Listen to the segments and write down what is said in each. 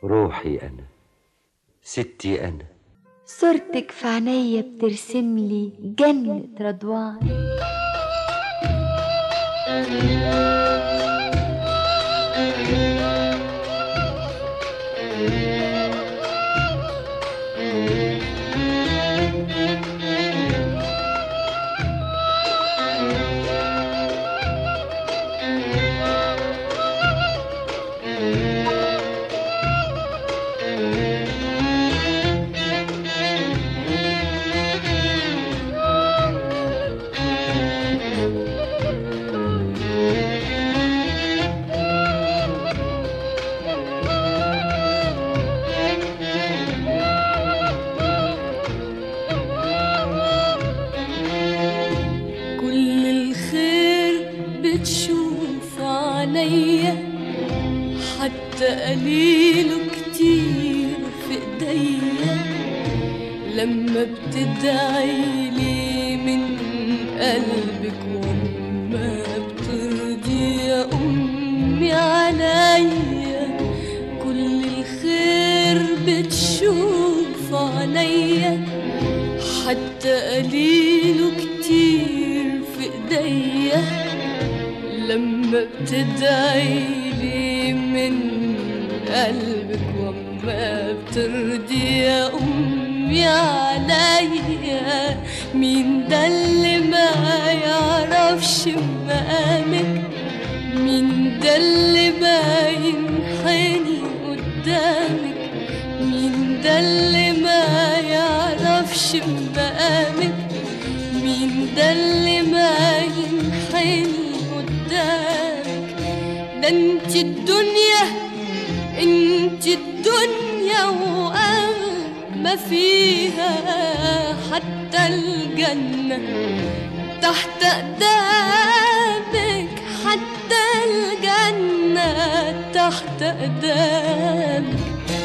روحي أنا ستي أنا صورتك في عينيا بترسم لي جنة رضوان كل الخير بتشوف عليا حتى قليله كتير في ايديا لما بتدعي لي من قلبك وما بترضي يا امي عليا كل الخير بتشوف عليا حتى قليله كتير في ايديا لما بتدعي لي من قلبك وما بترضي يا امي عليا مين ده اللي ما يعرفش مقامك مين ده اللي ما ينحني قدامك مين ده اللي ما يعرفش مقامك مين ده اللي ما ينحني قدامك ده انت الدنيا انت الدنيا وأغلى ما فيها حتى الجنة تحت أقدامك حتى الجنة تحت أقدامك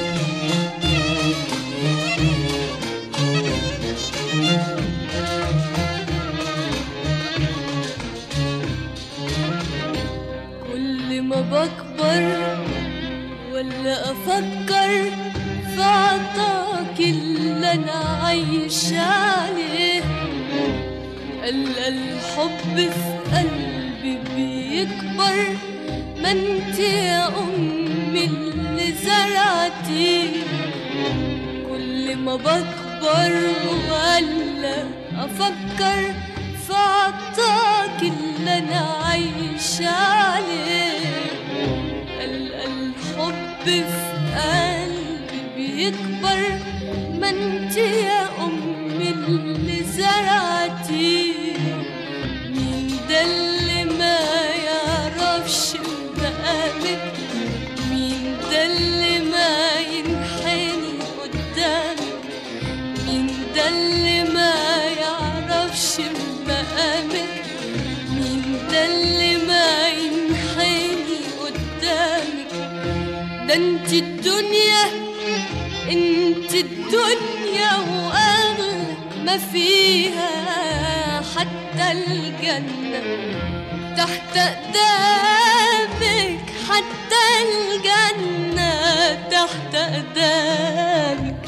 كل ما بكبر ولا افكر في عطاك اللي انا عايش عليه ألقى الحب في قلبي بيكبر ما انت يا امي اللي زرعتيه كل ما بكبر ولا افكر في عطاك اللي انا عايش عليه ألقى الحب في قلبي بيكبر ما انت يا امي اللي زرعتيه مين ده اللي ما يعرفش مقامك مين ده اللي ما ينحني قدامك مين ده اللي ما يعرفش مقامك مين ده اللي ما ينحني قدامك ده انت الدنيا انت الدنيا واغلى ما فيها حتى الجنة تحت اقدامك حتى الجنة تحت اقدامك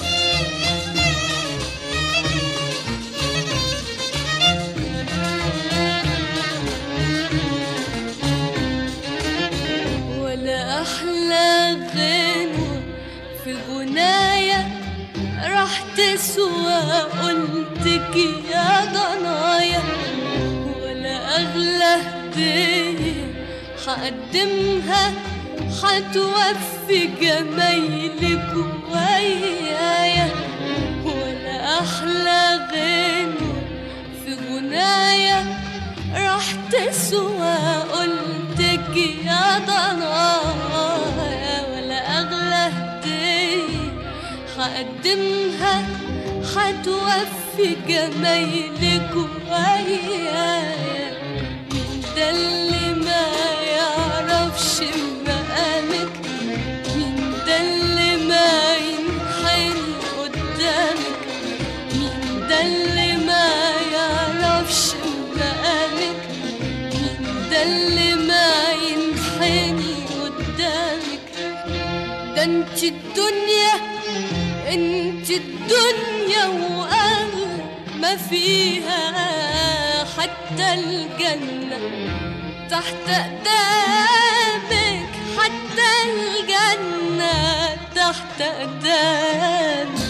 ولا احلى غنوة في غنايا راح تسوى قلتك يا ضنايا ولا اغلى هدية حقدمها حتوفي جمايلك ويايا ولا احلى غنوة في غنايا راح تسوى قلتك يا ضنايا ولا اغلى هدية حقدمها حتوفي جمايلك ويايا مين ده اللي ما يعرفش مقامك مين ده اللي ما ينحني قدامك مين ده اللي ما يعرفش مقامك مين ده اللي ما ينحني قدامك ده انت انت الدنيا انت الدنيا واغلى ما فيها حتى الجنة تحت اقدامك حتى الجنة تحت اقدامك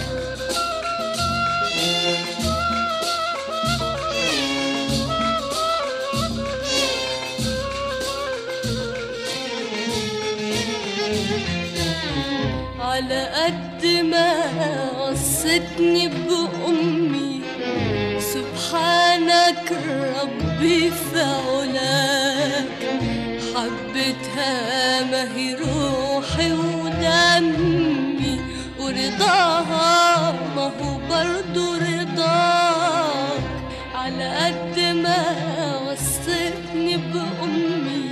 على قد ما وصتني بأمي سبحانك ربي في علاك حبيتها ما هي روحي ودمي ورضاها ما هو برضو رضاك على قد ما وصتني بأمي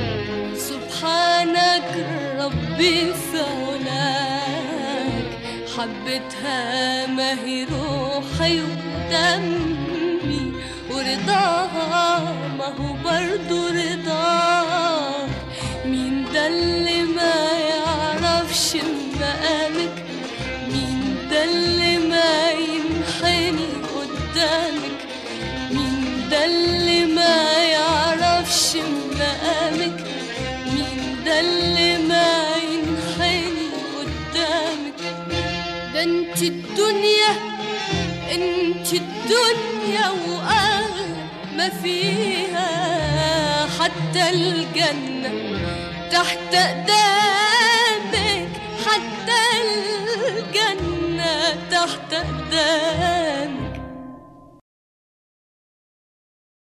سبحانك ربي في علاك حبيتها ما هي روحي ودمي ورضاها ما هو برضو رضاك مين ده اللي ما يعرفش مقامك مين ده اللي ما ينحني قدامك مين ده اللي ما يعرفش مقامك مين ده اللي ما ينحني قدامك ده انت الدنيا انت الدنيا واغلى ما فيها حتى الجنة تحت اقدامك حتى الجنة تحت اقدامك